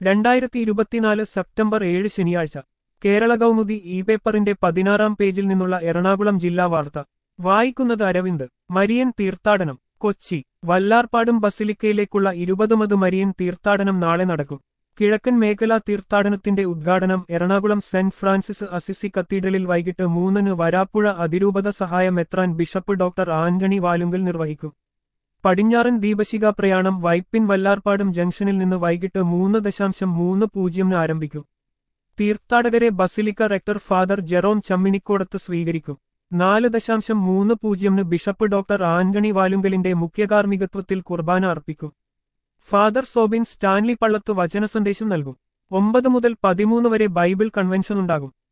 രണ്ടായിരത്തി ഇരുപത്തിനാല് സെപ്റ്റംബർ ഏഴ് ശനിയാഴ്ച കേരള കൗമുദി ഇ പേപ്പറിന്റെ പതിനാറാം പേജിൽ നിന്നുള്ള എറണാകുളം ജില്ലാ വാർത്ത വായിക്കുന്നത് അരവിന്ദ് മരിയൻ തീർത്ഥാടനം കൊച്ചി വല്ലാർപാടും ബസിലിക്കയിലേക്കുള്ള ഇരുപതുമത് മരിയൻ തീർത്ഥാടനം നാളെ നടക്കും കിഴക്കൻ മേഖലാ തീർത്ഥാടനത്തിന്റെ ഉദ്ഘാടനം എറണാകുളം സെന്റ് ഫ്രാൻസിസ് അസിസി കത്തീഡ്രലിൽ വൈകിട്ട് മൂന്നിന് വരാപ്പുഴ അതിരൂപത സഹായ മെത്രാൻ ബിഷപ്പ് ഡോക്ടർ ആന്റണി വാലുങ്കൽ നിർവഹിക്കും പടിഞ്ഞാറൻ ദീപശിഖ പ്രയാണം വൈപ്പിൻ വല്ലാർപാടും ജംഗ്ഷനിൽ നിന്ന് വൈകിട്ട് മൂന്ന് ദശാംശം മൂന്ന് പൂജ്യമിന് ആരംഭിക്കും തീർത്ഥാടകരെ basilica rector father Jerome Chamminikodath സ്വീകരിക്കും നാല് ദശാംശം മൂന്ന് പൂജ്യമിന് ബിഷപ്പ് ഡോക്ടർ ആന്റണി വാലുങ്കലിന്റെ മുഖ്യകാർമ്മികത്വത്തിൽ കുർബാന അർപ്പിക്കും ഫാദർ സോബിൻ സ്റ്റാൻലി പള്ളത്ത് വചനസന്ദേശം നൽകും ഒമ്പത് മുതൽ പതിമൂന്ന് വരെ ബൈബിൾ കൺവെൻഷൻ ഉണ്ടാകും